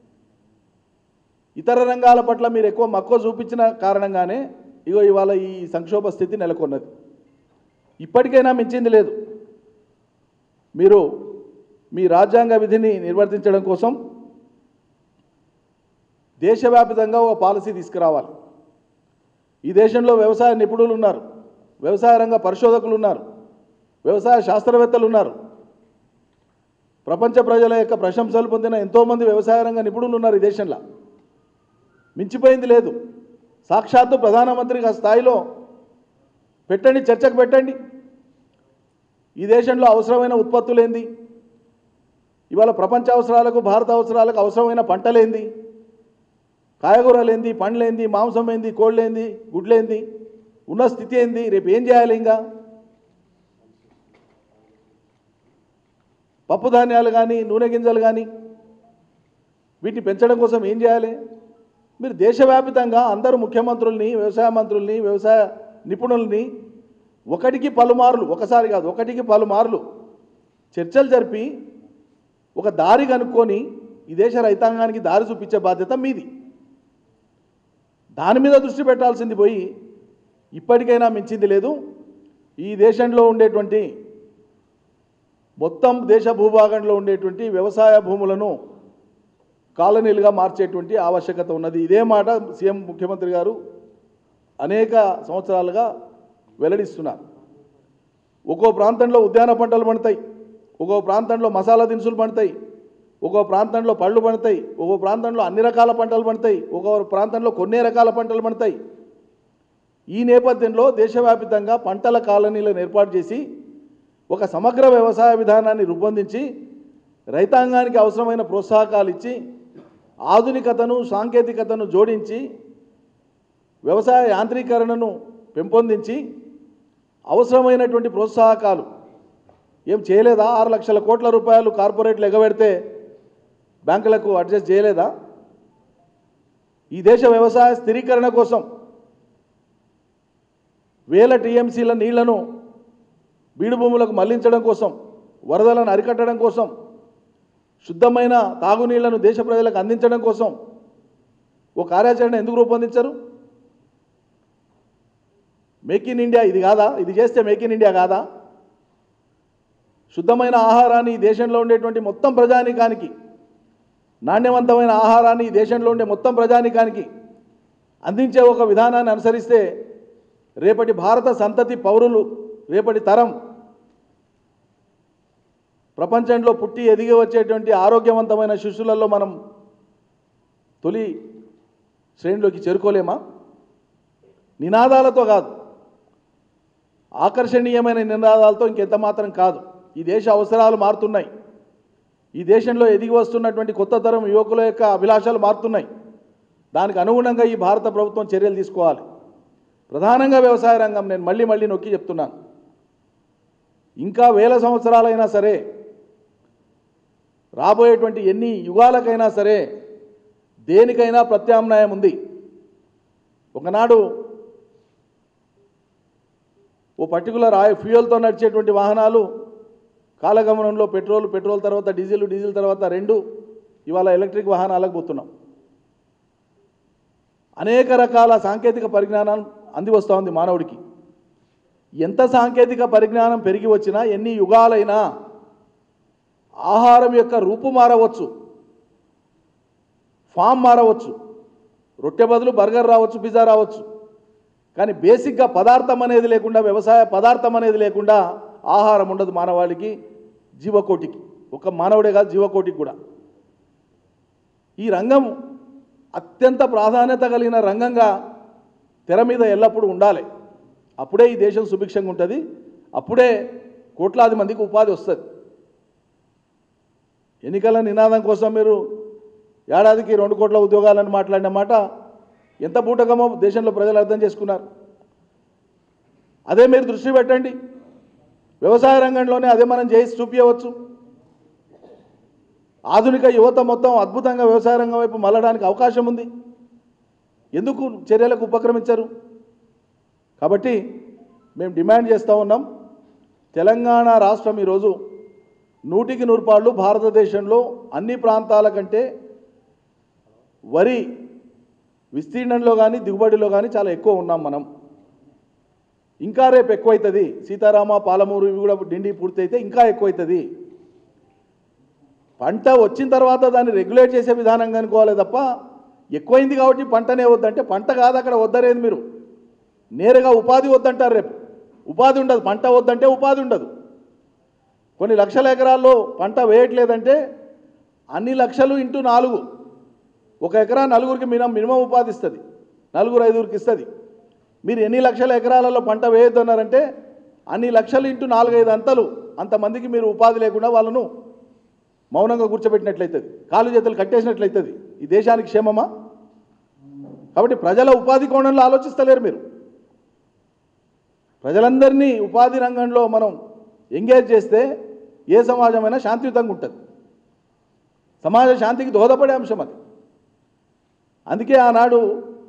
ఇతర రంగాల పట్ల మీరు ఎక్కువ మక్కువ చూపించిన కారణంగానే ఇగో ఇవాళ ఈ సంక్షోభ స్థితి నెలకొన్నది ఇప్పటికైనా మించింది లేదు మీరు మీ రాజ్యాంగ విధిని నిర్వర్తించడం కోసం దేశవ్యాప్తంగా ఒక పాలసీ తీసుకురావాలి ఈ దేశంలో వ్యవసాయ నిపుణులు ఉన్నారు వ్యవసాయ రంగ పరిశోధకులు ఉన్నారు వ్యవసాయ శాస్త్రవేత్తలు ఉన్నారు ప్రపంచ ప్రజల యొక్క ప్రశంసలు పొందిన ఎంతోమంది వ్యవసాయ రంగ నిపుణులు ఉన్నారు ఈ దేశంలో మించిపోయింది లేదు సాక్షాత్తు ప్రధానమంత్రి ఆ స్థాయిలో పెట్టండి చర్చకు పెట్టండి ఈ దేశంలో అవసరమైన ఉత్పత్తులేంది ఇవాళ ప్రపంచ అవసరాలకు భారత అవసరాలకు అవసరమైన పంటలేంది కాయగూరలేంది పండ్లేంది మాంసం ఏంది కోళ్ళేంది గుడ్లేంది ఉన్న స్థితి ఏంది రేపు ఏం చేయాలి ఇంకా పప్పు ధాన్యాలు కానీ నూనె గింజలు కానీ వీటిని పెంచడం కోసం ఏం చేయాలి మీరు దేశవ్యాపితంగా అందరూ ముఖ్యమంత్రుల్ని వ్యవసాయ మంత్రుల్ని వ్యవసాయ నిపుణుల్ని ఒకటికి పలుమార్లు ఒకసారి కాదు ఒకటికి పలుమార్లు చర్చలు జరిపి ఒక దారి కనుక్కొని ఈ దేశ రైతాంగానికి దారి చూపించే బాధ్యత మీది దాని మీద దృష్టి పెట్టాల్సింది పోయి ఇప్పటికైనా మించింది లేదు ఈ దేశంలో ఉండేటువంటి మొత్తం దేశ భూభాగంలో ఉండేటువంటి వ్యవసాయ భూములను కాలనీలుగా మార్చేటువంటి ఆవశ్యకత ఉన్నది ఇదే మాట సీఎం ముఖ్యమంత్రి గారు అనేక సంవత్సరాలుగా వెల్లడిస్తున్నారు ఒక్కో ప్రాంతంలో ఉద్యాన పంటలు పండుతాయి ఒక్కో ప్రాంతంలో మసాలా దినుసులు పండుతాయి ఒక్కో ప్రాంతంలో పళ్ళు పండుతాయి ఒక్కో ప్రాంతంలో అన్ని రకాల పంటలు పండుతాయి ఒక్కో ప్రాంతంలో కొన్ని రకాల పంటలు పండుతాయి ఈ నేపథ్యంలో దేశవ్యాపితంగా పంటల కాలనీలను ఏర్పాటు చేసి ఒక సమగ్ర వ్యవసాయ విధానాన్ని రూపొందించి రైతాంగానికి అవసరమైన ప్రోత్సాహకాలు ఇచ్చి ఆధునికతను సాంకేతికతను జోడించి వ్యవసాయ యాంత్రీకరణను పెంపొందించి అవసరమైనటువంటి ప్రోత్సాహకాలు ఏం చేయలేదా ఆరు లక్షల కోట్ల రూపాయలు కార్పొరేట్లు ఎగబెడితే బ్యాంకులకు అడ్జస్ట్ చేయలేదా ఈ దేశ వ్యవసాయ స్థిరీకరణ కోసం వేల టీఎంసీల నీళ్లను బీడు భూములకు మళ్లించడం కోసం వరదలను అరికట్టడం కోసం శుద్ధమైన తాగునీళ్లను దేశ ప్రజలకు అందించడం కోసం ఓ కార్యాచరణ ఎందుకు రూపొందించరు మేక్ ఇన్ ఇండియా ఇది కాదా ఇది చేస్తే మేక్ ఇన్ ఇండియా కాదా శుద్ధమైన ఆహారాన్ని ఈ దేశంలో ఉండేటువంటి మొత్తం ప్రజానికానికి నాణ్యవంతమైన ఆహారాన్ని ఈ దేశంలో ఉండే మొత్తం ప్రజానికానికి అందించే ఒక విధానాన్ని అనుసరిస్తే రేపటి భారత సంతతి పౌరులు రేపటి తరం ప్రపంచంలో పుట్టి ఎదిగి వచ్చేటువంటి ఆరోగ్యవంతమైన శిశువులలో మనం తొలి శ్రేణిలోకి చేరుకోలేమా నినాదాలతో కాదు ఆకర్షణీయమైన నినాదాలతో ఇంకెంత మాత్రం కాదు ఈ దేశ అవసరాలు మారుతున్నాయి ఈ దేశంలో ఎదిగి వస్తున్నటువంటి కొత్త తరం యువకుల యొక్క అభిలాషాలు మారుతున్నాయి దానికి అనుగుణంగా ఈ భారత ప్రభుత్వం చర్యలు తీసుకోవాలి ప్రధానంగా వ్యవసాయ రంగం నేను మళ్ళీ మళ్ళీ నొక్కి చెప్తున్నాను ఇంకా వేల సంవత్సరాలైనా సరే రాబోయేటువంటి ఎన్ని యుగాలకైనా సరే దేనికైనా ప్రత్యామ్నాయం ఉంది ఒకనాడు ఓ పర్టికులర్ ఆయి ఫ్యూయల్తో నడిచేటువంటి వాహనాలు కాలగమనంలో పెట్రోల్ పెట్రోల్ తర్వాత డీజిల్ డీజిల్ తర్వాత రెండు ఇవాళ ఎలక్ట్రిక్ వాహనాలకు పోతున్నాం అనేక రకాల సాంకేతిక పరిజ్ఞానం అంది వస్తూ ఉంది మానవుడికి ఎంత సాంకేతిక పరిజ్ఞానం పెరిగి వచ్చినా ఎన్ని యుగాలైనా ఆహారం యొక్క రూపు మారవచ్చు ఫామ్ మారవచ్చు రొట్టె బదులు బర్గర్ రావచ్చు పిజ్జా రావచ్చు కానీ బేసిక్గా పదార్థం అనేది లేకుండా వ్యవసాయ పదార్థం అనేది లేకుండా ఆహారం ఉండదు మానవాళికి జీవకోటికి ఒక మానవుడే కాదు జీవకోటికి కూడా ఈ రంగం అత్యంత ప్రాధాన్యత కలిగిన రంగంగా తెర మీద ఎల్లప్పుడూ ఉండాలి అప్పుడే ఈ దేశం సుభిక్షంగా ఉంటుంది అప్పుడే కోట్లాది మందికి ఉపాధి వస్తుంది ఎన్నికల నినాదం కోసం మీరు ఏడాదికి రెండు కోట్ల ఉద్యోగాలని మాట్లాడిన మాట ఎంత బూటకమో దేశంలో ప్రజలు అర్థం చేసుకున్నారు అదే మీరు దృష్టి పెట్టండి వ్యవసాయ రంగంలోనే అదే మనం చేసి చూపించవచ్చు ఆధునిక యువత మొత్తం అద్భుతంగా వ్యవసాయ రంగం వైపు మళ్ళడానికి అవకాశం ఉంది ఎందుకు చర్యలకు ఉపక్రమించరు కాబట్టి మేము డిమాండ్ చేస్తూ ఉన్నాం తెలంగాణ రాష్ట్రం ఈరోజు నూటికి నూరు పాళ్ళు భారతదేశంలో అన్ని ప్రాంతాల కంటే వరి విస్తీర్ణంలో కానీ దిగుబడిలో కానీ చాలా ఎక్కువ ఉన్నాం మనం ఇంకా రేపు ఎక్కువైతుంది సీతారామ పాలమూరు ఇవి కూడా డిండి పూర్తయితే ఇంకా ఎక్కువైతుంది పంట వచ్చిన తర్వాత దాన్ని రెగ్యులేట్ చేసే విధానం కనుకోవాలి తప్ప ఎక్కువైంది కాబట్టి పంటనే వద్దంటే పంట కాదు అక్కడ వద్దరేది మీరు నేరుగా ఉపాధి వద్దంటారు రేపు ఉపాధి ఉండదు పంట వద్దంటే ఉపాధి ఉండదు కొన్ని లక్షల ఎకరాల్లో పంట వేయట్లేదంటే అన్ని లక్షలు ఇంటూ నాలుగు ఒక ఎకరా నలుగురికి మినిమం మినిమం ఉపాధి ఇస్తుంది నలుగురు ఐదుగురికి ఇస్తుంది మీరు ఎన్ని లక్షల ఎకరాలలో పంట వేయొద్దన్నారంటే అన్ని లక్షలు ఇంటూ నాలుగైదు అంతలు అంతమందికి మీరు ఉపాధి లేకుండా వాళ్ళను మౌనంగా కూర్చోబెట్టినట్లయితుంది కాలు చేతులు కట్టేసినట్లయితుంది ఈ దేశానికి క్షేమమా కాబట్టి ప్రజల ఉపాధి కోణంలో ఆలోచిస్తలేరు మీరు ప్రజలందరినీ ఉపాధి రంగంలో మనం ఎంగేజ్ చేస్తే ఏ సమాజమైనా శాంతియుతంగా ఉంటుంది సమాజ శాంతికి దోహదపడే అంశం అది అందుకే ఆనాడు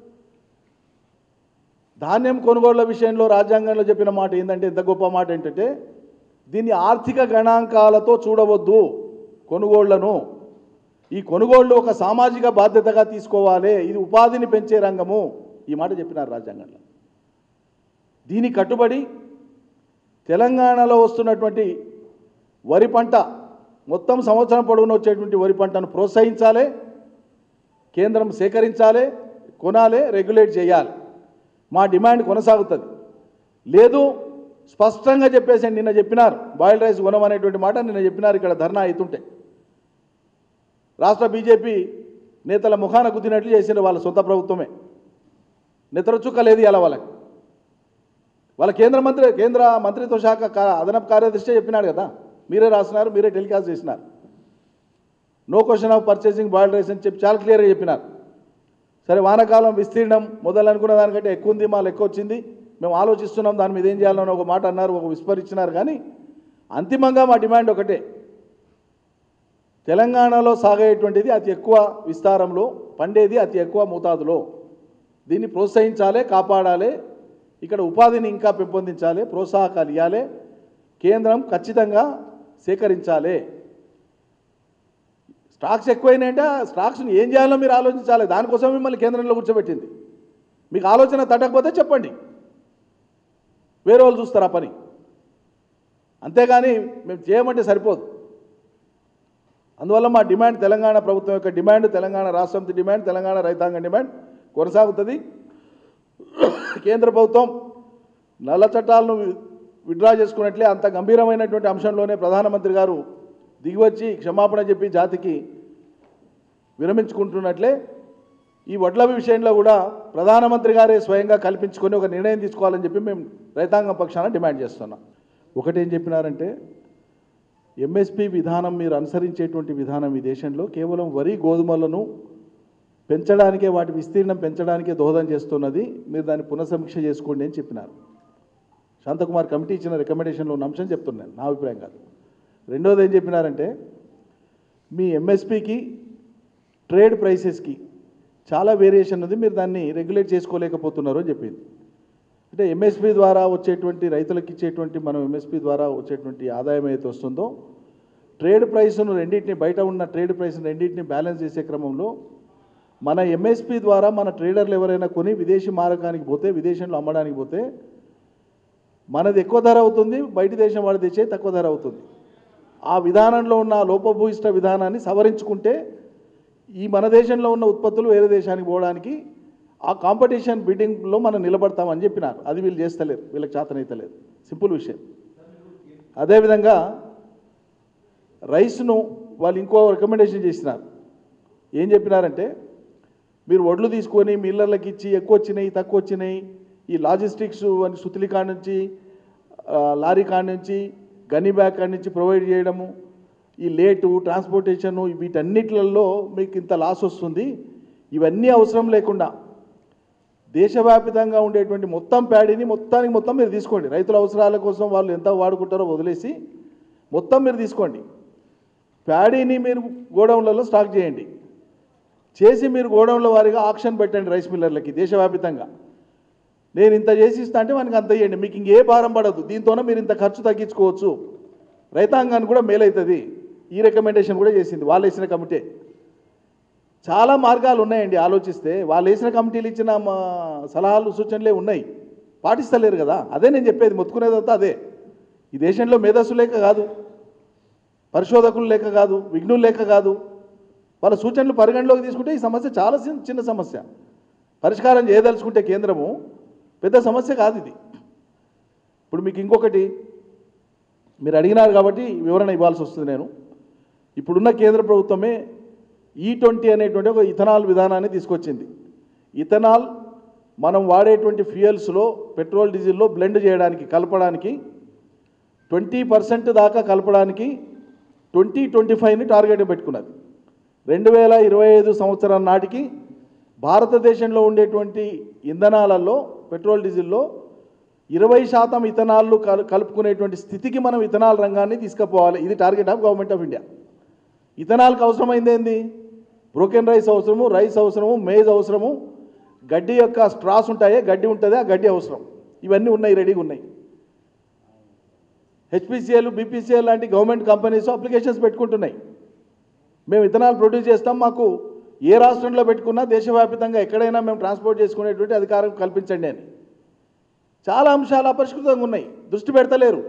ధాన్యం కొనుగోళ్ల విషయంలో రాజ్యాంగంలో చెప్పిన మాట ఏంటంటే ఎంత గొప్ప మాట ఏంటంటే దీన్ని ఆర్థిక గణాంకాలతో చూడవద్దు కొనుగోళ్లను ఈ కొనుగోళ్లు ఒక సామాజిక బాధ్యతగా తీసుకోవాలి ఇది ఉపాధిని పెంచే రంగము ఈ మాట చెప్పినారు రాజ్యాంగంలో దీనికి కట్టుబడి తెలంగాణలో వస్తున్నటువంటి వరి పంట మొత్తం సంవత్సరం పొడవున వచ్చేటువంటి వరి పంటను ప్రోత్సహించాలి కేంద్రం సేకరించాలి కొనాలి రెగ్యులేట్ చేయాలి మా డిమాండ్ కొనసాగుతుంది లేదు స్పష్టంగా చెప్పేసి నిన్న చెప్పినారు బాయిల్ రైస్ కొనమనేటువంటి మాట నిన్న చెప్పినారు ఇక్కడ ధర్నా అవుతుంటే రాష్ట్ర బీజేపీ నేతల ముఖాన గుద్దినట్లు చేసిన వాళ్ళ సొంత ప్రభుత్వమే నిద్రచుక్క లేదు ఇలా వాళ్ళకి వాళ్ళ కేంద్ర మంత్రి కేంద్ర మంత్రిత్వ శాఖ కా- అదనపు కార్యదర్శి చెప్పినాడు కదా మీరే రాసినారు మీరే టెలికాస్ట్ చేసినారు no question of purchasing boil rice అని చెప్పి చాలా క్లియర్గా చెప్పినారు సరే వానాకాలం విస్తీర్ణం మొదలనుకున్న దానికంటే ఎక్కువ ఉంది మాకు ఎక్కువ వచ్చింది మేము ఆలోచిస్తున్నాం దాని మీద ఏం చేయాలని ఒక మాట అన్నారు ఒక విస్పర్ ఇచ్చినారు కానీ అంతిమంగా మా డిమాండ్ ఒకటే తెలంగాణలో సాగేటువంటిది అతి ఎక్కువ విస్తారంలో పండేది అతి ఎక్కువ మోతాదులో దీన్ని ప్రోత్సహించాలి కాపాడాలి ఇక్కడ ఉపాధిని ఇంకా పెంపొందించాలి ప్రోత్సాహకాలు ఇవ్వాలి కేంద్రం ఖచ్చితంగా సేకరించాలి స్టాక్స్ ఎక్కువైనాయంటే ఆ స్టాక్స్ని ఏం చేయాలో మీరు ఆలోచించాలి దానికోసం మిమ్మల్ని కేంద్రంలో కూర్చోబెట్టింది మీకు ఆలోచన తట్టకపోతే చెప్పండి వేరే వాళ్ళు చూస్తారు ఆ పని అంతేగాని మేము చేయమంటే సరిపోదు అందువల్ల మా డిమాండ్ తెలంగాణ ప్రభుత్వం యొక్క డిమాండ్ తెలంగాణ రాష్ట్ర సమితి డిమాండ్ తెలంగాణ రైతాంగ డిమాండ్ కొనసాగుతుంది కేంద్ర ప్రభుత్వం నల్ల చట్టాలను వి- విడ్రా చేసుకున్నట్లే అంత గంభీరమైనటువంటి అంశంలోనే ప్రధానమంత్రి గారు దిగివచ్చి క్షమాపణ చెప్పి జాతికి విరమించుకుంటున్నట్లే ఈ వడ్ల విషయంలో కూడా ప్రధానమంత్రి గారే స్వయంగా కల్పించుకొని ఒక నిర్ణయం తీసుకోవాలని చెప్పి మేము రైతాంగం పక్షాన డిమాండ్ చేస్తున్నాం ఒకటేం చెప్పినారంటే ఎంఎస్పి విధానం మీరు అనుసరించేటువంటి విధానం ఈ దేశంలో కేవలం వరి గోధుమలను పెంచడానికే వాటి విస్తీర్ణం పెంచడానికే దోహదం చేస్తున్నది మీరు దాన్ని పునఃసమీక్ష చేసుకోండి అని చెప్పినారు శాంతకుమార్ కమిటీ ఇచ్చిన రికమెండేషన్లో ఉన్న అంశం చెప్తున్నాను నా అభిప్రాయం కాదు రెండోది ఏం చెప్పినారంటే మీ ఎంఎస్పికి ట్రేడ్ ప్రైసెస్కి చాలా వేరియేషన్ ఉంది మీరు దాన్ని రెగ్యులేట్ చేసుకోలేకపోతున్నారు అని చెప్పింది అంటే ఎంఎస్పి ద్వారా వచ్చేటువంటి రైతులకు ఇచ్చేటువంటి మనం ఎంఎస్పి ద్వారా వచ్చేటువంటి ఆదాయం ఏదైతే వస్తుందో ట్రేడ్ ప్రైస్ను రెండింటిని బయట ఉన్న ట్రేడ్ ప్రైస్ను రెండింటిని బ్యాలెన్స్ చేసే క్రమంలో మన ఎంఎస్పి ద్వారా మన ట్రేడర్లు ఎవరైనా కొని విదేశీ మారకానికి పోతే విదేశంలో అమ్మడానికి పోతే మనది ఎక్కువ ధర అవుతుంది బయట దేశం వాడు తెచ్చే తక్కువ ధర అవుతుంది ఆ విధానంలో ఉన్న లోపభూయిష్ట విధానాన్ని సవరించుకుంటే ఈ మన దేశంలో ఉన్న ఉత్పత్తులు వేరే దేశానికి పోవడానికి ఆ కాంపిటీషన్ బిడ్డింగ్లో మనం నిలబడతామని చెప్పినారు అది వీళ్ళు చేస్తలేరు వీళ్ళకి చేతనైతలేదు సింపుల్ విషయం అదేవిధంగా రైస్ను వాళ్ళు ఇంకో రికమెండేషన్ చేసినారు ఏం చెప్పినారంటే మీరు వడ్లు తీసుకొని మిల్లర్లకు ఇచ్చి ఎక్కువ వచ్చినాయి తక్కువ వచ్చినాయి ఈ లాజిస్టిక్స్ అని సుతిలి కాడ నుంచి ఆ, లారీ కాడ నుంచి గనీ బ్యాగ్ కాడ నుంచి ప్రొవైడ్ చేయడము ఈ లేటు ట్రాన్స్పోర్టేషను వీటన్నిటిలలో మీకు ఇంత లాస్ వస్తుంది ఇవన్నీ అవసరం లేకుండా దేశవ్యాపితంగా ఉండేటువంటి మొత్తం ప్యాడీని మొత్తానికి మొత్తం మీరు తీసుకోండి రైతుల అవసరాల కోసం వాళ్ళు ఎంత వాడుకుంటారో వదిలేసి మొత్తం మీరు తీసుకోండి ప్యాడీని మీరు గోడౌన్లలో స్టాక్ చేయండి చేసి మీరు గోడౌన్ల వారిగా ఆక్షన్ పెట్టండి రైస్ మిల్లర్లకి దేశవ్యాపితంగా నేను ఇంత చేసి ఇస్తా అంటే మనకి అంత ఇవ్వండి మీకు ఇంకే భారం పడదు దీంతోనే మీరు ఇంత ఖర్చు తగ్గించుకోవచ్చు రైతాంగానికి కూడా మేలవుతుంది ఈ రికమెండేషన్ కూడా చేసింది వాళ్ళు వేసిన కమిటీ చాలా మార్గాలు ఉన్నాయండి ఆలోచిస్తే వాళ్ళు వేసిన కమిటీలు ఇచ్చిన మా సలహాలు సూచనలే ఉన్నాయి పాటిస్తలేరు కదా అదే నేను చెప్పేది మొత్తుకునేదంతా అదే ఈ దేశంలో మేధస్సు లేక కాదు పరిశోధకులు లేక కాదు విఘ్నులు లేక కాదు వాళ్ళ సూచనలు పరిగణలోకి తీసుకుంటే ఈ సమస్య చాలా చిన్న- చిన్న సమస్య పరిష్కారం చేయదలుచుకుంటే కేంద్రము పెద్ద సమస్య కాదు ఇది ఇప్పుడు మీకు ఇంకొకటి మీరు అడిగినారు కాబట్టి వివరణ ఇవ్వాల్సి వస్తుంది నేను ఇప్పుడున్న కేంద్ర ప్రభుత్వమే ఈ ట్వంటీ అనేటువంటి ఒక ఇథనాల్ విధానాన్ని తీసుకొచ్చింది ఇథనాల్ మనం వాడేటువంటి ఫ్యూయల్స్లో పెట్రోల్ డీజిల్లో బ్లెండ్ చేయడానికి కలపడానికి ట్వంటీ పర్సెంట్ దాకా కలపడానికి ట్వంటీ ట్వంటీ ఫైవ్ని టార్గెట్ పెట్టుకున్నది రెండు వేల ఇరవై ఐదు సంవత్సరం నాటికి భారతదేశంలో ఉండేటువంటి ఇంధనాలలో పెట్రోల్ డీజిల్లో ఇరవై శాతం ఇథనాళ్ళు కలు కలుపుకునేటువంటి స్థితికి మనం ఇథనాల్ రంగాన్ని తీసుకుపోవాలి ఇది target of government of India ఇథనాల్కి అవసరమైంది ఏంది బ్రోకెన్ రైస్ అవసరము రైస్ అవసరము మేజ్ అవసరము గడ్డి యొక్క స్ట్రాస్ ఉంటాయే గడ్డి ఉంటుంది ఆ గడ్డి అవసరం ఇవన్నీ ఉన్నాయి రెడీగా ఉన్నాయి హెచ్పిసిఎల్ బీపీసీఎల్ లాంటి గవర్నమెంట్ కంపెనీస్ అప్లికేషన్స్ పెట్టుకుంటున్నాయి మేము ఇథనాల్ ప్రొడ్యూస్ చేస్తాం మాకు ఏ రాష్ట్రంలో పెట్టుకున్నా దేశవ్యాప్తంగా ఎక్కడైనా మేము ట్రాన్స్పోర్ట్ చేసుకునేటువంటి అధికారం కల్పించండి అని చాలా అంశాలు అపరిష్కృతంగా ఉన్నాయి దృష్టి పెడతలేరు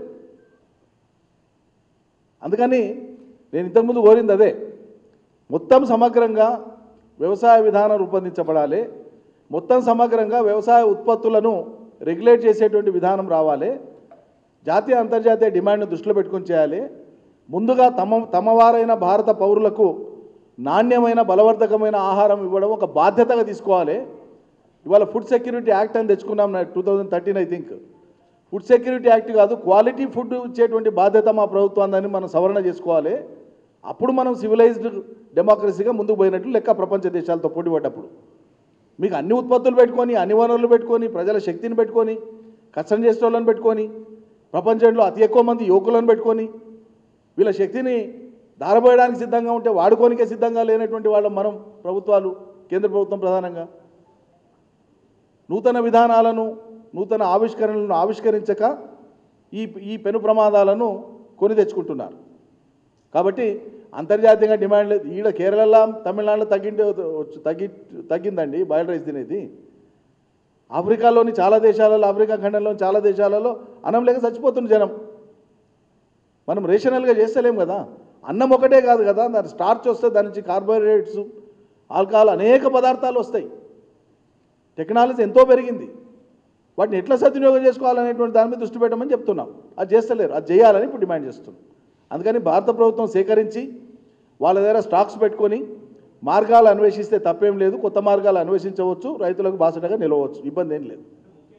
అందుకని నేను ఇంతకుముందు కోరింది అదే మొత్తం సమగ్రంగా వ్యవసాయ విధానం రూపొందించబడాలి మొత్తం సమగ్రంగా వ్యవసాయ ఉత్పత్తులను రెగ్యులేట్ చేసేటువంటి విధానం రావాలి జాతీయ అంతర్జాతీయ డిమాండ్ను దృష్టిలో పెట్టుకొని చేయాలి ముందుగా తమ తమవారైన భారత పౌరులకు నాణ్యమైన బలవర్ధకమైన ఆహారం ఇవ్వడం ఒక బాధ్యతగా తీసుకోవాలి ఇవాళ ఫుడ్ సెక్యూరిటీ యాక్ట్ అని తెచ్చుకున్నాం two thousand thirteen I think food security act కాదు క్వాలిటీ ఫుడ్ ఇచ్చేటువంటి బాధ్యత మా ప్రభుత్వాన్ని మనం సవరణ చేసుకోవాలి అప్పుడు మనం సివిలైజ్డ్ డెమోక్రసీగా ముందుకు పోయినట్లు లెక్క ప్రపంచ దేశాలతో పోటీ పడ్డప్పుడు మీకు అన్ని ఉత్పత్తులు పెట్టుకొని అన్ని వనరులు పెట్టుకొని ప్రజల శక్తిని పెట్టుకొని కష్టం చేసే వాళ్ళని పెట్టుకొని ప్రపంచంలో అతి ఎక్కువ మంది యువకులను పెట్టుకొని వీళ్ళ శక్తిని దారబోయడానికి సిద్ధంగా ఉంటే వాడుకోనికే సిద్ధంగా లేనటువంటి వాళ్ళం మనం ప్రభుత్వాలు కేంద్ర ప్రభుత్వం ప్రధానంగా నూతన విధానాలను నూతన ఆవిష్కరణలను ఆవిష్కరించక ఈ ఈ పెను ప్రమాదాలను కొని తెచ్చుకుంటున్నారు కాబట్టి అంతర్జాతీయంగా డిమాండ్ లేదు ఈడ కేరళలో తమిళనాడులో తగ్గింటే తగ్గి తగ్గిందండి బాయిల్ రైస్ తినేది ఆఫ్రికాలోని చాలా దేశాలలో ఆఫ్రికా ఖండంలోని చాలా దేశాలలో అన్నం లేక చచ్చిపోతుంది జనం మనం రేషనల్గా చేస్తలేం కదా అన్నం ఒకటే కాదు కదా దాని స్టార్చ్ వస్తే దాని నుంచి కార్బోహైడ్రేట్స్ ఆల్కహాల్ అనేక పదార్థాలు వస్తాయి టెక్నాలజీ ఎంతో పెరిగింది వాటిని ఎట్లా సద్వినియోగం చేసుకోవాలనేటువంటి దాని మీద దృష్టి పెట్టమని చెప్తున్నాం అది చేస్తలేరు అది చేయాలని ఇప్పుడు డిమాండ్ చేస్తున్నాం అందుకని భారత ప్రభుత్వం సేకరించి వాళ్ళ దగ్గర స్టాక్స్ పెట్టుకొని మార్గాలు అన్వేషిస్తే తప్పేం లేదు కొత్త మార్గాలు అన్వేషించవచ్చు రైతులకు బాసటగా నిలవచ్చు ఇబ్బంది ఏం లేదు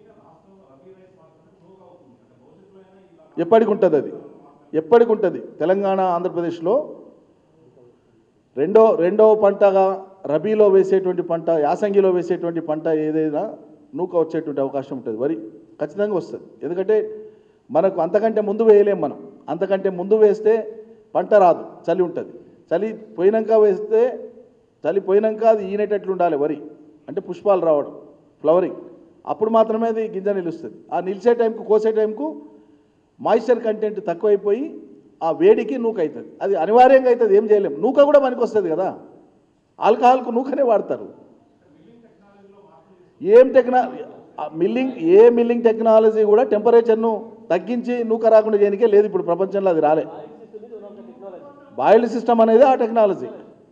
ఎప్పటికి ఉంటుంది అది ఎప్పటికి ఉంటుంది తెలంగాణ ఆంధ్రప్రదేశ్లో రెండో రెండవ పంటగా రబీలో వేసేటువంటి పంట యాసంగిలో వేసేటువంటి పంట ఏదైనా నూక వచ్చేటువంటి అవకాశం ఉంటుంది వరి ఖచ్చితంగా వస్తుంది ఎందుకంటే మనకు అంతకంటే ముందు వేయలేం మనం అంతకంటే ముందు వేస్తే పంట రాదు చలి ఉంటుంది చలి పోయినాక వేస్తే చలి పోయినాక అది ఈనేటట్లు ఉండాలి వరి అంటే పుష్పాలు రావడం ఫ్లవరింగ్ అప్పుడు మాత్రమే అది గింజ నిలుస్తుంది ఆ నిలిచే టైంకు కోసే టైంకు మాయిశ్చర్ కంటెంట్ తక్కువైపోయి ఆ వేడికి నూక అవుతుంది అది అనివార్యంగా అవుతుంది ఏం చేయలేం నూక కూడా మనకి వస్తుంది కదా ఆల్కహాల్కు నూకనే వాడతారు ఏం టెక్నా ఆ మిల్లింగ్ ఏ మిల్లింగ్ టెక్నాలజీ కూడా టెంపరేచర్ను తగ్గించి నూక రాకుండా చేయడానికే లేదు ఇప్పుడు ప్రపంచంలో అది రాలే బాయిల్డ్ సిస్టమ్ అనేది ఆ టెక్నాలజీ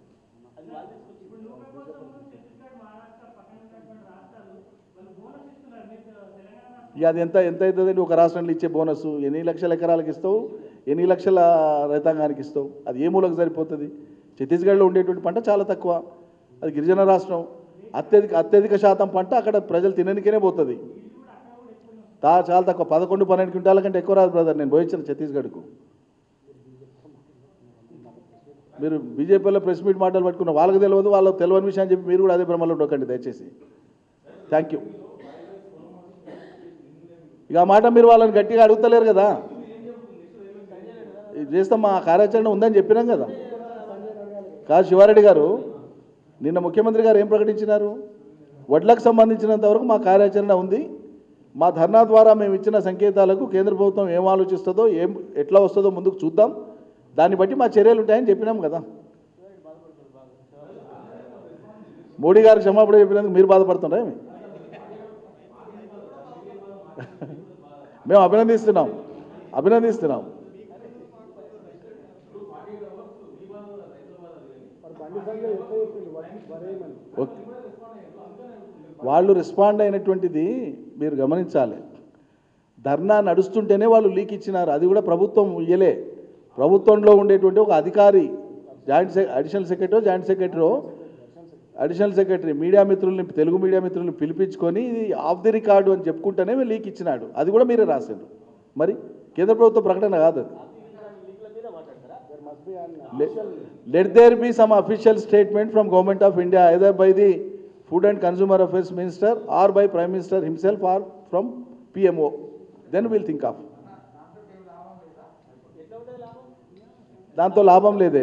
ఇక అది ఎంత ఎంత అవుతుందండి ఒక రాష్ట్రంలో ఇచ్చే బోనస్ ఎన్ని లక్షల ఎకరాలకు ఇస్తావు ఎన్ని లక్షల రైతాంగానికి ఇస్తావు అది ఏ మూలకు సరిపోతుంది ఛత్తీస్గఢ్లో ఉండేటువంటి పంట చాలా తక్కువ అది గిరిజన రాష్ట్రం అత్యధిక అత్యధిక శాతం పంట అక్కడ ప్రజలు తిననికనే పోతుంది తా చాలా తక్కువ పదకొండు పన్నెండు క్వింటాల కంటే ఎక్కువ రాదు బ్రదర్ నేను పోయించాను ఛత్తీస్గఢ్కు మీరు బీజేపీలో ప్రెస్ మీట్ మాటలు పట్టుకున్న వాళ్ళకి తెలియదు వాళ్ళకి తెలియని విషయం చెప్పి మీరు కూడా అదే భ్రమలో ఉండకండి దయచేసి థ్యాంక్ యూ ఇక ఆ మాట మీరు వాళ్ళని గట్టిగా అడుగుతలేరు కదా ఇది చేస్తాం మా కార్యాచరణ ఉందని చెప్పినాం కదా కాదు శివారెడ్డి గారు నిన్న ముఖ్యమంత్రి గారు ఏం ప్రకటించినారు వడ్లకు సంబంధించినంత వరకు మా కార్యాచరణ ఉంది మా ధర్నా ద్వారా మేము ఇచ్చిన సంకేతాలకు కేంద్ర ప్రభుత్వం ఏం ఆలోచిస్తుందో ఏం ఎట్లా వస్తుందో ముందుకు చూద్దాం దాన్ని బట్టి మా చర్యలు ఉంటాయని చెప్పినాం కదా మోడీ గారికి క్షమాపణ చెప్పినందుకు మీరు బాధపడుతున్నారా ఏమి మేము అభినందిస్తున్నాం అభినందిస్తున్నాం ఓకే వాళ్ళు రెస్పాండ్ అయినటువంటిది మీరు గమనించాలి ధర్నా నడుస్తుంటేనే వాళ్ళు లీక్ ఇచ్చినారు అది కూడా ప్రభుత్వం ఇయ్యలే ప్రభుత్వంలో ఉండేటువంటి ఒక అధికారి జాయింట్ సె additional secretary joint secretary additional secretary media మిత్రుల్ని తెలుగు మీడియా మిత్రుల్ని పిలిపించుకొని ఇది ఆఫ్ ది రికార్డు అని చెప్పుకుంటేనే లీక్ ఇచ్చినాడు అది కూడా మీరే రాశారు మరి కేంద్ర ప్రభుత్వ ప్రకటన కాదు let there be some official statement from government of India either by the food and consumer affairs minister or by prime minister himself or from PMO then will think of దాంతో లాభం లేదే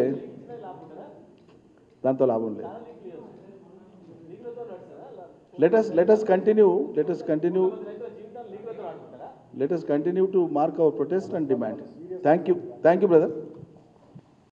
దాంతో లాభం లేదు let us let us continue let us continue let us continue to mark our protest and demand thank you thank you brother